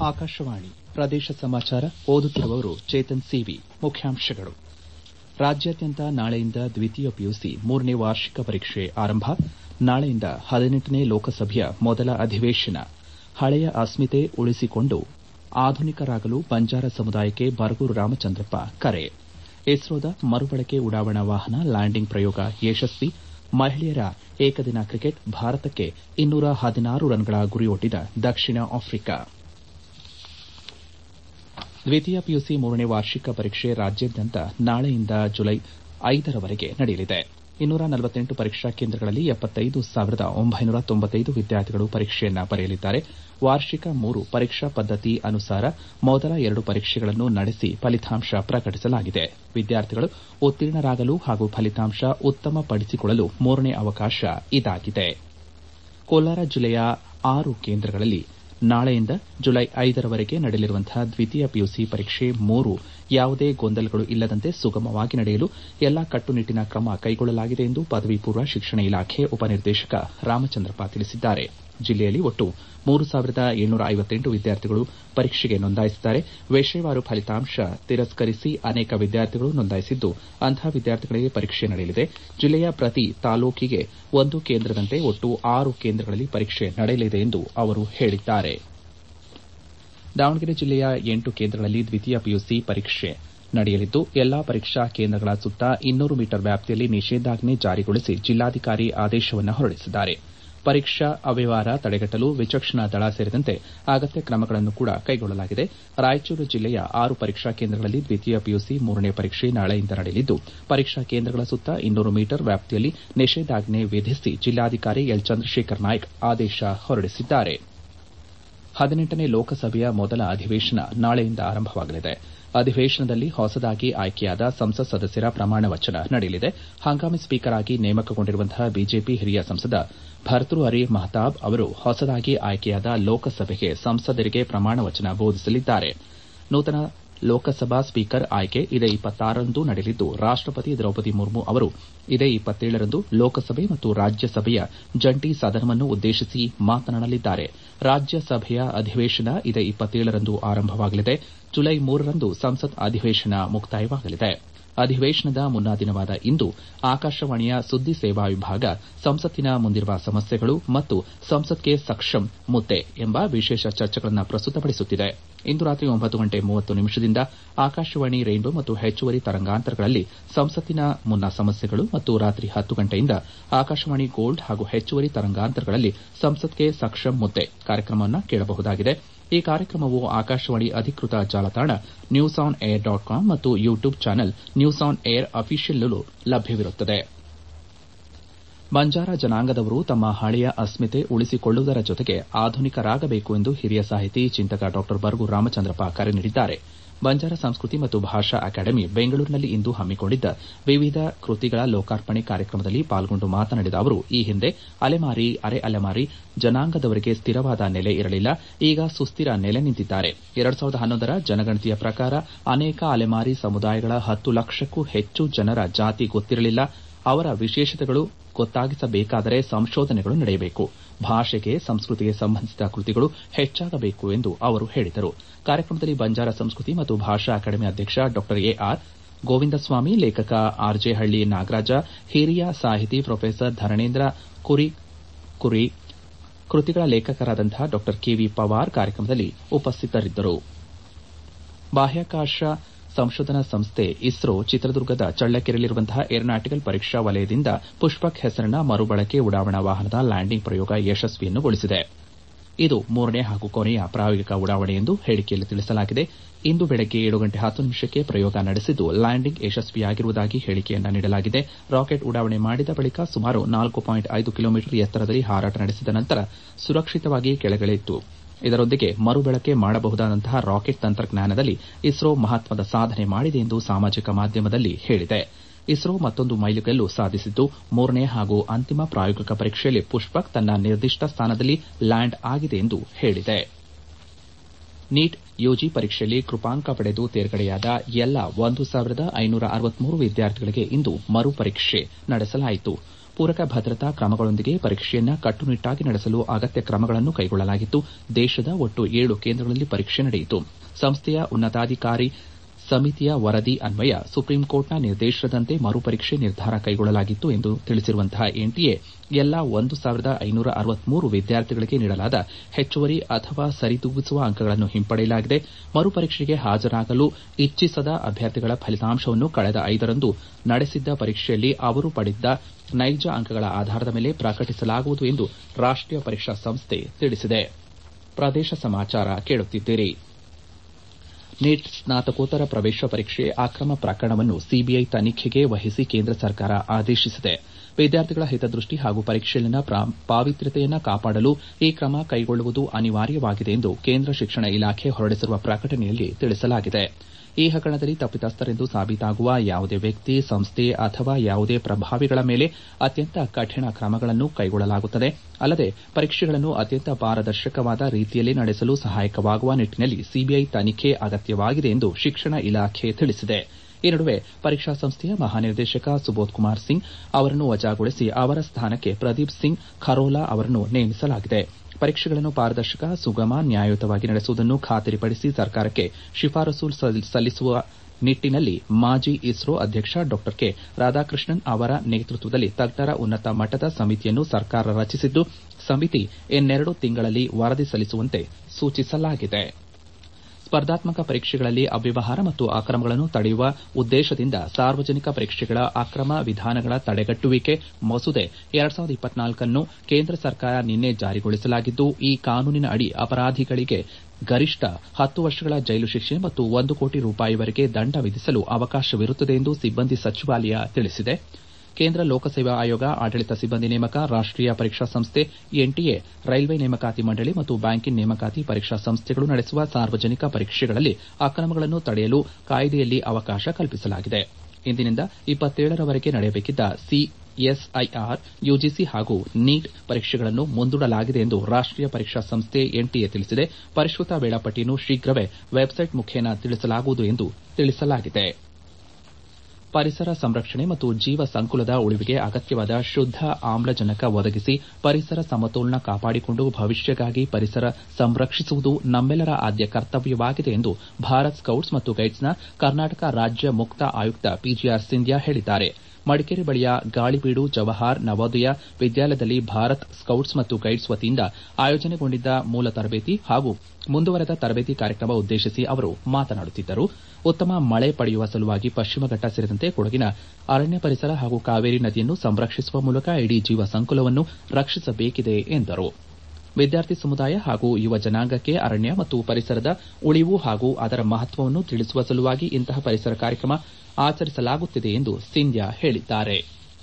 ಆಕಾಶವಾಣಿ ಪ್ರದೇಶ ಸಮಾಚಾರ ಓದುತ್ತಿರುವವರು ಚೇತನ್ ಸಿವಿ ಮುಖ್ಯಾಂಶಗಳು ರಾಜ್ಯಾದ್ಯಂತ ನಾಳೆಯಿಂದ ದ್ವಿತೀಯ ಪಿಯುಸಿ ಮೂರನೇ ವಾರ್ಷಿಕ ಪರೀಕ್ಷೆ ಆರಂಭ ನಾಳೆಯಿಂದ ಹದಿನೆಂಟನೇ ಲೋಕಸಭೆಯ ಮೊದಲ ಅಧಿವೇಶನ ಹಳೆಯ ಅಸ್ಮಿತೆ ಉಳಿಸಿಕೊಂಡು ಆಧುನಿಕರಾಗಲು ಬಂಜಾರ ಸಮುದಾಯಕ್ಕೆ ಬರಗೂರು ರಾಮಚಂದ್ರಪ್ಪ ಕರೆ ಇಸ್ರೋದ ಮರುಬಳಕೆ ಉಡಾವಣಾ ವಾಹನ ಲ್ಯಾಂಡಿಂಗ್ ಪ್ರಯೋಗ ಯಶಸ್ವಿ ಮಹಿಳೆಯರ ಏಕದಿನ ಕ್ರಿಕೆಟ್ ಭಾರತಕ್ಕೆ ಇನ್ನೂರ ಹದಿನಾರು ರನ್ಗಳ ಗುರಿಯೊಡ್ಡಿದ ದಕ್ಷಿಣ ಆಫ್ರಿಕಾ ದ್ವಿತೀಯ ಪಿಯುಸಿ ಮೂರನೇ ವಾರ್ಷಿಕ ಪರೀಕ್ಷೆ ರಾಜ್ಯಾದ್ಯಂತ ನಾಳೆಯಿಂದ ಜುಲೈ ಐದರವರೆಗೆ ನಡೆಯಲಿದೆ ಇನ್ನೂರ ನಲವತ್ತೆಂಟು ಪರೀಕ್ಷಾ ಕೇಂದ್ರಗಳಲ್ಲಿ ಎಪ್ಪತ್ತೈದು ಸಾವಿರದ ಒಂಬೈನೂರ ತೊಂಬತ್ತೈದು ವಿದ್ಯಾರ್ಥಿಗಳು ಪರೀಕ್ಷೆಯನ್ನ ಬರೆಯಲಿದ್ದಾರೆ ವಾರ್ಷಿಕ ಮೂರು ಪರೀಕ್ಷಾ ಪದ್ದತಿ ಅನುಸಾರ ಮೊದಲ ಎರಡು ಪರೀಕ್ಷೆಗಳನ್ನು ನಡೆಸಿ ಫಲಿತಾಂಶ ಪ್ರಕಟಿಸಲಾಗಿದೆ ವಿದ್ಯಾರ್ಥಿಗಳು ಉತ್ತೀರ್ಣರಾಗಲು ಹಾಗೂ ಫಲಿತಾಂಶ ಉತ್ತಮಪಡಿಸಿಕೊಳ್ಳಲು ಮೂರನೇ ಅವಕಾಶ ಇದಾಗಿದೆ ಕೋಲಾರ ಜಿಲ್ಲೆಯ ಆರು ಕೇಂದ್ರಗಳಲ್ಲಿ ನಾಳೆಯಿಂದ ಜುಲೈ ಐದರವರೆಗೆ ನಡೆಯಲಿರುವಂತಹ ದ್ವಿತೀಯ ಪಿಯುಸಿ ಪರೀಕ್ಷೆ ಮೂರು ಯಾವುದೇ ಗೊಂದಲಗಳು ಇಲ್ಲದಂತೆ ಸುಗಮವಾಗಿ ನಡೆಯಲು ಎಲ್ಲಾ ಕಟ್ಟುನಿಟ್ಟಿನ ಕ್ರಮ ಕೈಗೊಳ್ಳಲಾಗಿದೆ ಎಂದು ಪದವಿ ಪೂರ್ವ ಶಿಕ್ಷಣ ಇಲಾಖೆ ಉಪನಿರ್ದೇಶಕ ರಾಮಚಂದ್ರಪ್ಪ ತಿಳಿಸಿದ್ದಾರೆ ಜಿಲ್ಲೆಯಲ್ಲಿ ಒಟ್ಟು ಮೂರು ಸಾವಿರದ ಏಳ್ನೂರ ಐವತ್ತೆಂಟು ವಿದ್ಯಾರ್ಥಿಗಳು ಪರೀಕ್ಷೆಗೆ ನೋಂದಾಯಿಸಿದ್ದಾರೆ ವಿಷಯವಾರು ಫಲಿತಾಂಶ ತಿರಸ್ಕರಿಸಿ ಅನೇಕ ವಿದ್ಯಾರ್ಥಿಗಳು ನೋಂದಾಯಿಸಿದ್ದು ಅಂತಹ ವಿದ್ಯಾರ್ಥಿಗಳಿಗೆ ಪರೀಕ್ಷೆ ನಡೆಯಲಿದೆ ಜಿಲ್ಲೆಯ ಪ್ರತಿ ತಾಲೂಕಿಗೆ ಒಂದು ಕೇಂದ್ರದಂತೆ ಒಟ್ಟು ಆರು ಕೇಂದ್ರಗಳಲ್ಲಿ ಪರೀಕ್ಷೆ ನಡೆಯಲಿದೆ ಎಂದು ಅವರು ಹೇಳಿದ್ದಾರೆ ದಾವಣಗೆರೆ ಜಿಲ್ಲೆಯ ಎಂಟು ಕೇಂದ್ರಗಳಲ್ಲಿ ದ್ವಿತೀಯ ಪಿಯುಸಿ ಪರೀಕ್ಷೆ ನಡೆಯಲಿದ್ದು ಎಲ್ಲಾ ಪರೀಕ್ಷಾ ಕೇಂದ್ರಗಳ ಸುತ್ತ ಇನ್ನೂರು ಮೀಟರ್ ವ್ಯಾಪ್ತಿಯಲ್ಲಿ ನಿಷೇಧಾಜ್ಞೆ ಜಾರಿಗೊಳಿಸಿ ಜಿಲ್ಲಾಧಿಕಾರಿ ಆದೇಶವನ್ನು ಹೊರಡಿಸಿದ್ದಾರೆ ಪರೀಕ್ಷಾ ಅವ್ಯವಹಾರ ತಡೆಗಟ್ಟಲು ವಿಚಕ್ಷಣಾ ದಳ ಸೇರಿದಂತೆ ಅಗತ್ಯ ಕ್ರಮಗಳನ್ನು ಕೂಡ ಕೈಗೊಳ್ಳಲಾಗಿದೆ ರಾಯಚೂರು ಜಿಲ್ಲೆಯ ಆರು ಪರೀಕ್ಷಾ ಕೇಂದ್ರಗಳಲ್ಲಿ ದ್ವಿತೀಯ ಪಿಯುಸಿ ಮೂರನೇ ಪರೀಕ್ಷೆ ನಾಳೆಯಿಂದ ನಡೆಯಲಿದ್ದು ಪರೀಕ್ಷಾ ಕೇಂದ್ರಗಳ ಸುತ್ತ ಇನ್ನೂರು ಮೀಟರ್ ವ್ಯಾಪ್ತಿಯಲ್ಲಿ ನಿಷೇಧಾಜ್ಞೆ ವಿಧಿಸಿ ಜಿಲ್ಲಾಧಿಕಾರಿ ಎಲ್ ಚಂದ್ರಶೇಖರ್ ನಾಯ್ಕ್ ಆದೇಶ ಹೊರಡಿಸಿದ್ದಾರೆ ಹದಿನೆಂಟನೇ ಲೋಕಸಭೆಯ ಮೊದಲ ಅಧಿವೇಶನ ನಾಳೆಯಿಂದ ಆರಂಭವಾಗಲಿದೆ ಅಧಿವೇಶನದಲ್ಲಿ ಹೊಸದಾಗಿ ಆಯ್ಕೆಯಾದ ಸಂಸತ್ ಸದಸ್ಯರ ಪ್ರಮಾಣ ವಚನ ನಡೆಯಲಿದೆ ಹಂಗಾಮಿ ಸ್ಪೀಕರ್ ಆಗಿ ನೇಮಕಗೊಂಡಿರುವಂತಹ ಬಿಜೆಪಿ ಹಿರಿಯ ಸಂಸದ ಭರ್ತೃಹರಿ ಮಹತಾಬ್ ಅವರು ಹೊಸದಾಗಿ ಆಯ್ಕೆಯಾದ ಲೋಕಸಭೆಗೆ ಸಂಸದರಿಗೆ ಪ್ರಮಾಣ ವಚನ ಬೋಧಿಸಲಿದ್ದಾರೆ ನೂತನ ಲೋಕಸಭಾ ಸ್ಪೀಕರ್ ಆಯ್ಕೆ ಇದೇ ಇಪ್ಪತ್ತಾರರಂದು ನಡೆಯಲಿದ್ದು ರಾಷ್ಟಪತಿ ದ್ರೌಪದಿ ಮುರ್ಮು ಅವರು ಇದೇ ಇಪ್ಪತ್ತೇಳರಂದು ಲೋಕಸಭೆ ಮತ್ತು ರಾಜ್ಯಸಭೆಯ ಜಂಟಿ ಸದನವನ್ನು ಉದ್ದೇಶಿಸಿ ಮಾತನಾಡಲಿದ್ದಾರೆ ರಾಜ್ಯಸಭೆಯ ಅಧಿವೇಶನ ಇದೇ ಇಪ್ಪತ್ತೇಳರಂದು ಆರಂಭವಾಗಲಿದೆ ಜುಲೈ ಮೂರರಂದು ಸಂಸತ್ ಅಧಿವೇಶನ ಮುಕ್ತಾಯವಾಗಲಿದೆ ಅಧಿವೇಶನದ ಮುನ್ನಾ ದಿನವಾದ ಇಂದು ಆಕಾಶವಾಣಿಯ ಸುದ್ದಿ ಸೇವಾ ವಿಭಾಗ ಸಂಸತ್ತಿನ ಮುಂದಿರುವ ಸಮಸ್ಯೆಗಳು ಮತ್ತು ಸಂಸತ್ಗೆ ಸಕ್ಷಮ್ ಮುದ್ದೆ ಎಂಬ ವಿಶೇಷ ಚರ್ಚೆಗಳನ್ನು ಪ್ರಸ್ತುತಪಡಿಸುತ್ತಿದೆ ಇಂದು ರಾತ್ರಿ ಒಂಬತ್ತು ಗಂಟೆ ಮೂವತ್ತು ನಿಮಿಷದಿಂದ ಆಕಾಶವಾಣಿ ರೈನ್ಬೋ ಮತ್ತು ಹೆಚ್ಚುವರಿ ತರಂಗಾಂತರಗಳಲ್ಲಿ ಸಂಸತ್ತಿನ ಮುನ್ನ ಸಮಸ್ಯೆಗಳು ಮತ್ತು ರಾತ್ರಿ ಹತ್ತು ಗಂಟೆಯಿಂದ ಆಕಾಶವಾಣಿ ಗೋಲ್ಡ್ ಹಾಗೂ ಹೆಚ್ಚುವರಿ ತರಂಗಾಂತರಗಳಲ್ಲಿ ಸಂಸತ್ಗೆ ಸಕ್ಷಮ್ ಮುದ್ದೆ ಕಾರ್ಯಕ್ರಮವನ್ನು ಕೇಳಬಹುದಾಗಿದೆ ಈ ಕಾರ್ಯಕ್ರಮವು ಆಕಾಶವಾಣಿ ಅಧಿಕೃತ ಜಾಲತಾಣ news on air dot com ಮತ್ತು YouTube channel news on air ಅಫಿಷಿಯಲ್ಲೂ ಲಭ್ಯವಿರುತ್ತದೆ ಬಂಜಾರ ಜನಾಂಗದವರು ತಮ್ಮ ಹಳೆಯ ಅಸ್ಮಿತೆ ಉಳಿಸಿಕೊಳ್ಳುವುದರ ಜೊತೆಗೆ ಆಧುನಿಕರಾಗಬೇಕು ಎಂದು ಹಿರಿಯ ಸಾಹಿತಿ ಚಿಂತಕ ಡಾ ಬರಗೂರು ರಾಮಚಂದ್ರಪ್ಪ ಕರೆ ನೀಡಿದ್ದಾರೆ ಬಂಜಾರ ಸಂಸ್ಕೃತಿ ಮತ್ತು ಭಾಷಾ ಅಕಾಡೆಮಿ ಬೆಂಗಳೂರಿನಲ್ಲಿ ಇಂದು ಹಮ್ಮಿಕೊಂಡಿದ್ದ ವಿವಿಧ ಕೃತಿಗಳ ಲೋಕಾರ್ಪಣೆ ಕಾರ್ಯಕ್ರಮದಲ್ಲಿ ಪಾಲ್ಗೊಂಡು ಮಾತನಾಡಿದ ಅವರು ಈ ಹಿಂದೆ ಅಲೆಮಾರಿ ಅರೆ ಅಲೆಮಾರಿ ಜನಾಂಗದವರಿಗೆ ಸ್ಥಿರವಾದ ನೆಲೆ ಇರಲಿಲ್ಲ ಈಗ ಸುಸ್ಥಿರ ನೆಲೆ ನಿಂತಿದ್ದಾರೆ ಎರಡ್ ಸಾವಿರದ ಹನ್ನೊಂದರ ಜನಗಣತಿಯ ಪ್ರಕಾರ ಅನೇಕ ಅಲೆಮಾರಿ ಸಮುದಾಯಗಳ ಹತ್ತು ಲಕ್ಷಕ್ಕೂ ಹೆಚ್ಚು ಜನರ ಜಾತಿ ಗೊತ್ತಿರಲಿಲ್ಲ ಅವರ ವಿಶೇಷತೆಗಳು ಗೊತ್ತಾಗಿಸಬೇಕಾದರೆ ಸಂಶೋಧನೆಗಳು ನಡೆಯಬೇಕು ಭಾಷೆಗೆ ಸಂಸ್ಕೃತಿಗೆ ಸಂಬಂಧಿಸಿದ ಕೃತಿಗಳು ಹೆಚ್ಚಾಗಬೇಕು ಎಂದು ಅವರು ಹೇಳಿದರು ಕಾರ್ಯಕ್ರಮದಲ್ಲಿ ಬಂಜಾರ ಸಂಸ್ಕೃತಿ ಮತ್ತು ಭಾಷಾ ಅಕಾಡೆಮಿ ಅಧ್ಯಕ್ಷ ಡಾ ಎಆರ್ ಗೋವಿಂದಸ್ವಾಮಿ ಲೇಖಕ ಆರ್ಜೆ ಹಳ್ಳಿ ನಾಗರಾಜ ಹಿರಿಯ ಸಾಹಿತಿ ಪ್ರೊಫೆಸರ್ ಧರಣೇಂದ್ರ ಕುರಿ ಕೃತಿಗಳ ಲೇಖಕರಾದಂತಹ ಡಾ ಕೆವಿ ಪವಾರ್ ಕಾರ್ಯಕ್ರಮದಲ್ಲಿ ಉಪಸ್ಥಿತರಿದ್ದರು ಬಾಹ್ಯಾಕಾಶ ಸಂಶೋಧನಾ ಸಂಸ್ಥೆ ಇಸ್ರೋ ಚಿತ್ರದುರ್ಗದ ಚಳ್ಳಕೆರೆಯಲ್ಲಿರುವಂತಹ ಏರೋನಾಟಿಕಲ್ ಪರೀಕ್ಷಾ ವಲಯದಿಂದ ಪುಷ್ಪಕ್ ಹೆಸರಿನ ಮರುಬಳಕೆ ಉಡಾವಣಾ ವಾಹನದ ಲ್ಯಾಂಡಿಂಗ್ ಪ್ರಯೋಗ ಯಶಸ್ವಿಯನ್ನುಗೊಳಿಸಿದೆ ಇದು ಮೂರನೇ ಹಾಗೂ ಕೊನೆಯ ಪ್ರಾಯೋಗಿಕ ಉಡಾವಣೆ ಎಂದು ಹೇಳಿಕೆಯಲ್ಲಿ ತಿಳಿಸಲಾಗಿದೆ ಇಂದು ಬೆಳಗ್ಗೆ ಏಳು ಗಂಟೆ ಹತ್ತು ನಿಮಿಷಕ್ಕೆ ಪ್ರಯೋಗ ನಡೆಸಿದ್ದು ಲ್ಯಾಂಡಿಂಗ್ ಯಶಸ್ವಿಯಾಗಿರುವುದಾಗಿ ಹೇಳಿಕೆಯನ್ನ ನೀಡಲಾಗಿದೆ ರಾಕೆಟ್ ಉಡಾವಣೆ ಮಾಡಿದ ಬಳಿಕ ಸುಮಾರು ನಾಲ್ಕು ಪಾಯಿಂಟ್ ಐದು ಕಿಲೋಮೀಟರ್ ಎತ್ತರದಲ್ಲಿ ಹಾರಾಟ ನಡೆಸಿದ ನಂತರ ಸುರಕ್ಷಿತವಾಗಿ ಕೆಳಗಿಳಿಯಿತು ಇದರೊಂದಿಗೆ ಮರುಬಳಕೆ ಮಾಡಬಹುದಾದಂತಹ ರಾಕೆಟ್ ತಂತ್ರಜ್ಞಾನದಲ್ಲಿ ಇಸ್ರೋ ಮಹತ್ವದ ಸಾಧನೆ ಮಾಡಿದೆ ಎಂದು ಸಾಮಾಜಿಕ ಮಾಧ್ಯಮದಲ್ಲಿ ಹೇಳಿದೆ ಇಸ್ರೋ ಮತ್ತೊಂದು ಮೈಲಿಗಲ್ಲು ಸಾಧಿಸಿದ್ದು ಮೂರನೇ ಹಾಗೂ ಅಂತಿಮ ಪ್ರಾಯೋಗಿಕ ಪರೀಕ್ಷೆಯಲ್ಲಿ ಪುಷ್ಪಕ್ ತನ್ನ ನಿರ್ದಿಷ್ಟ ಸ್ಥಾನದಲ್ಲಿ ಲ್ಯಾಂಡ್ ಆಗಿದೆ ಎಂದು ಹೇಳಿದೆ ನೀಟ್ ಯುಜಿ ಪರೀಕ್ಷೆಯಲ್ಲಿ ಕೃಪಾಂಕ ಪಡೆದು ತೇರ್ಗಡೆಯಾದ ಎಲ್ಲ ಒಂದು ಸಾವಿರದ ಐನೂರ ಅರವತ್ಮೂರು ವಿದ್ಯಾರ್ಥಿಗಳಿಗೆ ಇಂದು ಮರುಪರೀಕ್ಷೆ ನಡೆಸಲಾಯಿತು ಪೂರಕ ಭದ್ರತಾ ಕ್ರಮಗಳೊಂದಿಗೆ ಪರೀಕ್ಷೆಯನ್ನು ಕಟ್ಟುನಿಟ್ಟಾಗಿ ನಡೆಸಲು ಅಗತ್ಯ ಕ್ರಮಗಳನ್ನು ಕೈಗೊಳ್ಳಲಾಗಿತ್ತು ದೇಶದ ಒಟ್ಟು ಏಳು ಕೇಂದ್ರಗಳಲ್ಲಿ ಪರೀಕ್ಷೆ ನಡೆಯಿತು ಸಂಸ್ಥೆಯ ಉನ್ನತಾಧಿಕಾರಿ ಸಮಿತಿಯ ವರದಿ ಅನ್ವಯ ಸುಪ್ರೀಂಕೋರ್ಟ್ನ ನಿರ್ದೇಶನದಂತೆ ಮರುಪರೀಕ್ಷೆ ನಿರ್ಧಾರ ಕೈಗೊಳ್ಳಲಾಗಿತ್ತು ಎಂದು ತಿಳಿಸಿರುವಂತಹ ಎನ್ಟಿಎ ಎಲ್ಲಾ ಒಂದು ಸಾವಿರದ ಐನೂರ ಅರವತ್ಮೂರು ವಿದ್ಯಾರ್ಥಿಗಳಿಗೆ ನೀಡಲಾದ ಹೆಚ್ಚುವರಿ ಅಥವಾ ಸರಿದೂಗಿಸುವ ಅಂಕಗಳನ್ನು ಹಿಂಪಡೆಯಲಾಗಿದೆ ಮರುಪರೀಕ್ಷೆಗೆ ಹಾಜರಾಗಲು ಇಚ್ಛಿಸದ ಅಭ್ಯರ್ಥಿಗಳ ಫಲಿತಾಂಶವನ್ನು ಕಳೆದ ಐದರಂದು ನಡೆಸಿದ್ದ ಪರೀಕ್ಷೆಯಲ್ಲಿ ಅವರು ಪಡೆದಿದ್ದ ನೈಜ ಅಂಕಗಳ ಆಧಾರದ ಮೇಲೆ ಪ್ರಕಟಿಸಲಾಗುವುದು ಎಂದು ರಾಷ್ಟೀಯ ಪರೀಕ್ಷಾ ಸಂಸ್ಥೆ ತಿಳಿಸಿದೆ ಪ್ರದೇಶ ಸಮಾಚಾರ ಕೇಳುತ್ತಿದ್ದೀರಿ ನೀಟ್ ಸ್ನಾತಕೋತ್ತರ ಪ್ರವೇಶ ಪರೀಕ್ಷೆ ಅಕ್ರಮ ಪ್ರಕರಣವನ್ನು ಸಿಬಿಐ ತನಿಖೆಗೆ ವಹಿಸಿ ಕೇಂದ್ರ ಸರ್ಕಾರ ಆದೇಶಿಸಿದೆ ವಿದ್ಯಾರ್ಥಿಗಳ ಹಿತದೃಷ್ಟಿ ಹಾಗೂ ಪರೀಕ್ಷೆಯಲ್ಲಿನ ಪಾವಿತ್ರ್ಯತೆಯನ್ನು ಕಾಪಾಡಲು ಈ ಕ್ರಮ ಕೈಗೊಳ್ಳುವುದು ಅನಿವಾರ್ಯವಾಗಿದೆ ಎಂದು ಕೇಂದ್ರ ಶಿಕ್ಷಣ ಇಲಾಖೆ ಹೊರಡಿಸಿರುವ ಪ್ರಕಟಣೆಯಲ್ಲಿ ತಿಳಿಸಲಾಗಿದೆ ಈ ಹಗರಣದಲ್ಲಿ ತಪ್ಪಿತಸ್ಥರೆಂದು ಸಾಬೀತಾಗುವ ಯಾವುದೇ ವ್ಯಕ್ತಿ ಸಂಸ್ಥೆ ಅಥವಾ ಯಾವುದೇ ಪ್ರಭಾವಿಗಳ ಮೇಲೆ ಅತ್ಯಂತ ಕಠಿಣ ಕ್ರಮಗಳನ್ನು ಕೈಗೊಳ್ಳಲಾಗುತ್ತದೆ ಅಲ್ಲದೆ ಪರೀಕ್ಷೆಗಳನ್ನು ಅತ್ಯಂತ ಪಾರದರ್ಶಕವಾದ ರೀತಿಯಲ್ಲಿ ನಡೆಸಲು ಸಹಾಯಕವಾಗುವ ನಿಟ್ಟಿನಲ್ಲಿ ಸಿಬಿಐ ತನಿಖೆ ಅಗತ್ಯವಾಗಿದೆ ಎಂದು ಶಿಕ್ಷಣ ಇಲಾಖೆ ತಿಳಿಸಿದೆ ಈ ನಡುವೆ ಪರೀಕ್ಷಾ ಸಂಸ್ಥೆಯ ಮಹಾನಿರ್ದೇಶಕ ಸುಬೋಧ್ ಕುಮಾರ್ ಸಿಂಗ್ ಅವರನ್ನು ವಜಾಗೊಳಿಸಿ ಅವರ ಸ್ಥಾನಕ್ಕೆ ಪ್ರದೀಪ್ ಸಿಂಗ್ ಖರೋಲಾ ಅವರನ್ನು ನೇಮಿಸಲಾಗಿದೆ ಪರೀಕ್ಷೆಗಳನ್ನು ಪಾರದರ್ಶಕ ಸುಗಮ ನ್ಯಾಯಯುತವಾಗಿ ನಡೆಸುವುದನ್ನು ಖಾತರಿಪಡಿಸಿ ಸರ್ಕಾರಕ್ಕೆ ಶಿಫಾರಸು ಸಲ್ಲಿಸುವ ನಿಟ್ಟಿನಲ್ಲಿ ಮಾಜಿ ಇಸ್ರೋ ಅಧ್ಯಕ್ಷ ಡಾ ಕೆ ರಾಧಾಕೃಷ್ಣನ್ ಅವರ ನೇತೃತ್ವದಲ್ಲಿ ತಜ್ಞರ ಉನ್ನತ ಮಟ್ಟದ ಸಮಿತಿಯನ್ನು ಸರ್ಕಾರ ರಚಿಸಿದ್ದು ಸಮಿತಿ ಇನ್ನೆರಡು ತಿಂಗಳಲ್ಲಿ ವರದಿ ಸಲ್ಲಿಸುವಂತೆ ಸೂಚಿಸಲಾಗಿದೆ ಸ್ಪರ್ಧಾತ್ಮಕ ಪರೀಕ್ಷೆಗಳಲ್ಲಿ ಅವ್ಯವಹಾರ ಮತ್ತು ಅಕ್ರಮಗಳನ್ನು ತಡೆಯುವ ಉದ್ದೇಶದಿಂದ ಸಾರ್ವಜನಿಕ ಪರೀಕ್ಷೆಗಳ ಅಕ್ರಮ ವಿಧಾನಗಳ ತಡೆಗಟ್ಟುವಿಕೆ ಮಸೂದೆ ಎರಡ್ ಸಾವಿರದ ಇಪ್ಪತ್ನಾಲ್ಕನ್ನು ಕೇಂದ್ರ ಸರ್ಕಾರ ನಿನ್ನೆ ಜಾರಿಗೊಳಿಸಲಾಗಿದ್ದು ಈ ಕಾನೂನಿನ ಅಡಿ ಅಪರಾಧಿಗಳಿಗೆ ಗರಿಷ್ಠ ಹತ್ತು ವರ್ಷಗಳ ಜೈಲು ಶಿಕ್ಷೆ ಮತ್ತು ಒಂದು ಕೋಟಿ ರೂಪಾಯಿವರೆಗೆ ದಂಡ ವಿಧಿಸಲು ಅವಕಾಶವಿರುತ್ತದೆ ಎಂದು ಸಿಬ್ಬಂದಿ ಸಚಿವಾಲಯ ತಿಳಿಸಿದೆ ಕೇಂದ್ರ ಲೋಕಸೇವಾ ಆಯೋಗ ಆಡಳಿತ ಸಿಬ್ಬಂದಿ ನೇಮಕ ರಾಷ್ಟೀಯ ಪರೀಕ್ಷಾ ಸಂಸ್ಥೆ ಎನ್ಟಿಎ ರೈಲ್ವೆ ನೇಮಕಾತಿ ಮಂಡಳಿ ಮತ್ತು ಬ್ಯಾಂಕಿಂಗ್ ನೇಮಕಾತಿ ಪರೀಕ್ಷಾ ಸಂಸ್ಥೆಗಳು ನಡೆಸುವ ಸಾರ್ವಜನಿಕ ಪರೀಕ್ಷೆಗಳಲ್ಲಿ ಅಕ್ರಮಗಳನ್ನು ತಡೆಯಲು ಕಾಯ್ದೆಯಲ್ಲಿ ಅವಕಾಶ ಕಲ್ಪಿಸಲಾಗಿದೆ ಇಂದಿನಿಂದ ಇಪ್ಪತ್ತೇಳರವರೆಗೆ ನಡೆಯಬೇಕಿದ್ದ ಸಿಎಸ್ಐಆರ್ ಯುಜಿಸಿ ಹಾಗೂ ನೀಟ್ ಪರೀಕ್ಷೆಗಳನ್ನು ಮುಂದೂಡಲಾಗಿದೆ ಎಂದು ರಾಷ್ಟೀಯ ಪರೀಕ್ಷಾ ಸಂಸ್ಥೆ ಎನ್ಟಿಎ ತಿಳಿಸಿದೆ ಪರಿಷ್ಕೃತ ವೇಳಾಪಟ್ಟಿಯನ್ನು ಶೀಘ್ರವೇ ವೆಬ್ಸೈಟ್ ಮುಖೇನ ತಿಳಿಸಲಾಗುವುದು ಎಂದು ತಿಳಿಸಲಾಗಿದೆ ಪರಿಸರ ಸಂರಕ್ಷಣೆ ಮತ್ತು ಜೀವ ಸಂಕುಲದ ಉಳಿವಿಗೆ ಅಗತ್ಯವಾದ ಶುದ್ದ ಆಮ್ಲಜನಕ ಒದಗಿಸಿ ಪರಿಸರ ಸಮತೋಲನ ಕಾಪಾಡಿಕೊಂಡು ಭವಿಷ್ಯಕ್ಕಾಗಿ ಪರಿಸರ ಸಂರಕ್ಷಿಸುವುದು ನಮ್ಮೆಲ್ಲರ ಆದ್ಯ ಕರ್ತವ್ಯವಾಗಿದೆ ಎಂದು ಭಾರತ್ ಸ್ಕೌಟ್ಸ್ ಮತ್ತು ಗೈಡ್ಸ್ನ ಕರ್ನಾಟಕ ರಾಜ್ಯ ಮುಕ್ತ ಆಯುಕ್ತ ಪಿಜಿಆರ್ ಸಿಂಧ್ಯಾ ಹೇಳಿದ್ದಾರೆ ಮಡಿಕೇರಿ ಬಳಿಯ ಗಾಳಿಬೀಡು ಜವಾಹರ್ ನವೋದಯ ವಿದ್ಯಾಲಯದಲ್ಲಿ ಭಾರತ್ ಸ್ಕೌಟ್ಸ್ ಮತ್ತು ಗೈಡ್ಸ್ ವತಿಯಿಂದ ಆಯೋಜನೆಗೊಂಡಿದ್ದ ಮೂಲ ತರಬೇತಿ ಹಾಗೂ ಮುಂದುವರೆದ ತರಬೇತಿ ಕಾರ್ಯಕ್ರಮ ಉದ್ದೇಶಿಸಿ ಅವರು ಮಾತನಾಡುತ್ತಿದ್ದರು ಉತ್ತಮ ಮಳೆ ಪಡೆಯುವ ಸಲುವಾಗಿ ಪಶ್ಚಿಮಘಟ್ಟ ಸೇರಿದಂತೆ ಕೊಡಗಿನ ಅರಣ್ಯ ಪರಿಸರ ಹಾಗೂ ಕಾವೇರಿ ನದಿಯನ್ನು ಸಂರಕ್ಷಿಸುವ ಮೂಲಕ ಇಡೀ ಜೀವ ಸಂಕುಲವನ್ನು ರಕ್ಷಿಸಬೇಕಿದೆ ಎಂದರು ವಿದ್ಯಾರ್ಥಿ ಸಮುದಾಯ ಹಾಗೂ ಯುವ ಜನಾಂಗಕ್ಕೆ ಅರಣ್ಯ ಮತ್ತು ಪರಿಸರದ ಉಳಿವು ಹಾಗೂ ಅದರ ಮಹತ್ವವನ್ನು ತಿಳಿಸುವ ಸಲುವಾಗಿ ಇಂತಹ ಪರಿಸರ ಕಾರ್ಯಕ್ರಮ ಆಚರಿಸಲಾಗುತ್ತಿದೆ ಎಂದು ಸಿಂಧ್ಯಾ ಹೇಳಿದ್ದಾರೆ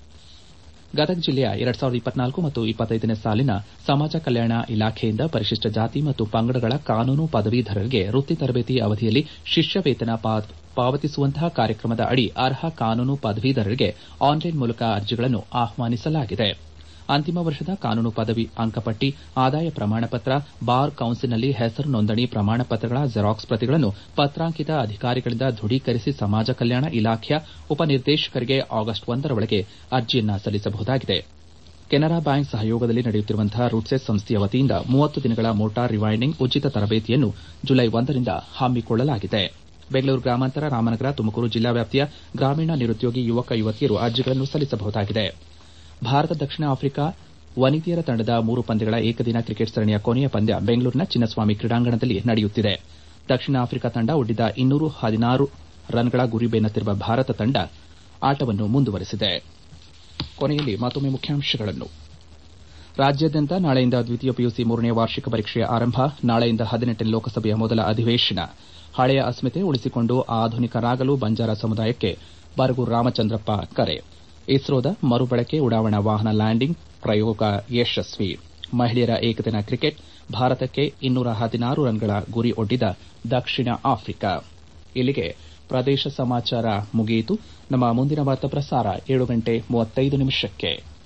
ಗದಗ ಜಿಲ್ಲೆಯ ಎರಡ್ ಸಾವಿರದ ಇಪ್ಪತ್ನಾಲ್ಕು ಮತ್ತು ಇಪ್ಪತ್ತೈದನೇ ಸಾಲಿನ ಸಮಾಜ ಕಲ್ಯಾಣ ಇಲಾಖೆಯಿಂದ ಪರಿಶಿಷ್ಟ ಜಾತಿ ಮತ್ತು ಪಂಗಡಗಳ ಕಾನೂನು ಪದವೀಧರರಿಗೆ ವೃತ್ತಿ ತರಬೇತಿ ಅವಧಿಯಲ್ಲಿ ಶಿಷ್ಯ ವೇತನ ಪಾವತಿಸುವಂತಹ ಕಾರ್ಯಕ್ರಮದ ಅಡಿ ಅರ್ಹ ಕಾನೂನು ಪದವೀಧರರಿಗೆ ಆನ್ಲೈನ್ ಮೂಲಕ ಅರ್ಜಿಗಳನ್ನು ಆಹ್ವಾನಿಸಲಾಗಿದೆ ಅಂತಿಮ ವರ್ಷದ ಕಾನೂನು ಪದವಿ ಅಂಕಪಟ್ಟಿ ಆದಾಯ ಪ್ರಮಾಣಪತ್ರ ಬಾರ್ ಕೌನ್ಸಿಲ್ನಲ್ಲಿ ಹೆಸರು ನೋಂದಣಿ ಪ್ರಮಾಣಪತ್ರಗಳ ಜೆರಾಕ್ಸ್ ಪ್ರತಿಗಳನ್ನು ಪತ್ರಾಂಕಿತ ಅಧಿಕಾರಿಗಳಿಂದ ದೃಢೀಕರಿಸಿ ಸಮಾಜ ಕಲ್ಯಾಣ ಇಲಾಖೆಯ ಉಪನಿರ್ದೇಶಕರಿಗೆ ಆಗಸ್ಟ್ ಒಂದರ ಒಳಗೆ ಅರ್ಜಿಯನ್ನು ಸಲ್ಲಿಸಬಹುದಾಗಿದೆ ಕೆನರಾ ಬ್ಯಾಂಕ್ ಸಹಯೋಗದಲ್ಲಿ ನಡೆಯುತ್ತಿರುವಂತಹ ರೂಟ್ಸೆಟ್ ಸಂಸ್ಥೆಯ ವತಿಯಿಂದ ಮೂವತ್ತು ದಿನಗಳ ಮೋಟಾರ್ ರಿವೈಂಡಿಂಗ್ ಉಚಿತ ತರಬೇತಿಯನ್ನು ಜುಲೈ ಒಂದರಿಂದ ಹಮ್ಮಿಕೊಳ್ಳಲಾಗಿದೆ ಬೆಂಗಳೂರು ಗ್ರಾಮಾಂತರ ರಾಮನಗರ ತುಮಕೂರು ಜಿಲ್ಲಾ ವ್ಯಾಪ್ತಿಯ ಗ್ರಾಮೀಣ ನಿರುದ್ಯೋಗಿ ಯುವಕ ಯುವತಿಯರು ಅರ್ಜಿಗಳನ್ನು ಸಲ್ಲಿಸಬಹುದಾಗಿದೆ ಭಾರತ ದಕ್ಷಿಣ ಆಫ್ರಿಕಾ ವನಿತೆಯರ ತಂಡದ ಮೂರು ಪಂದ್ಯಗಳ ಏಕದಿನ ಕ್ರಿಕೆಟ್ ಸರಣಿಯ ಕೊನೆಯ ಪಂದ್ಯ ಬೆಂಗಳೂರಿನ ಚಿನ್ನಸ್ವಾಮಿ ಕ್ರೀಡಾಂಗಣದಲ್ಲಿ ನಡೆಯುತ್ತಿದೆ ದಕ್ಷಿಣ ಆಫ್ರಿಕಾ ತಂಡ ಒಡ್ಡಿದ ಇನ್ನೂರ ಹದಿನಾರು ರನ್ಗಳ ಗುರಿ ಬೆನ್ನತ್ತಿರುವ ಭಾರತ ತಂಡ ಆಟವನ್ನು ಮುಂದುವರೆಸಿದೆ ಕೊನೆಯಲ್ಲಿ ಮತ್ತೊಮ್ಮೆ ಮುಖ್ಯಾಂಶಗಳನ್ನು ರಾಜ್ಯಾದ್ಯಂತ ನಾಳೆಯಿಂದ ದ್ವಿತೀಯ ಪಿಯುಸಿ ಮೂರನೇ ವಾರ್ಷಿಕ ಪರೀಕ್ಷೆ ಆರಂಭ ನಾಳೆಯಿಂದ ಹದಿನೆಂಟನೇ ಲೋಕಸಭೆಯ ಮೊದಲ ಅಧಿವೇಶನ ಹಳೆಯ ಅಸ್ಮಿತೆ ಉಳಿಸಿಕೊಂಡು ಆಧುನಿಕರಾಗಲು ಬಂಜಾರ ಸಮುದಾಯಕ್ಕೆ ಬರಗೂರು ರಾಮಚಂದ್ರಪ್ಪ ಕರೆ ಇಸ್ರೋದ ಮರುಬಳಕೆ ಉಡಾವಣಾ ವಾಹನ ಲ್ಯಾಂಡಿಂಗ್ ಪ್ರಯೋಗ ಯಶಸ್ವಿ ಮಹಿಳೆಯರ ಏಕದಿನ ಕ್ರಿಕೆಟ್ ಭಾರತಕ್ಕೆ ಇನ್ನೂರ ಹದಿನಾರು ರನ್ಗಳ ಗುರಿ ಒಡ್ಡಿದ ದಕ್ಷಿಣ ಆಫ್ರಿಕಾ ಇಲ್ಲಿಗೆ ಪ್ರದೇಶ ಸಮಾಚಾರ ಮುಗಿಯಿತು ನಮ್ಮ ಮುಂದಿನ ವಾರ್ತಾ ಪ್ರಸಾರ ಏಳು ಗಂಟೆ ಮೂವತ್ತೈದು ನಿಮಿಷಕ್ಕೆ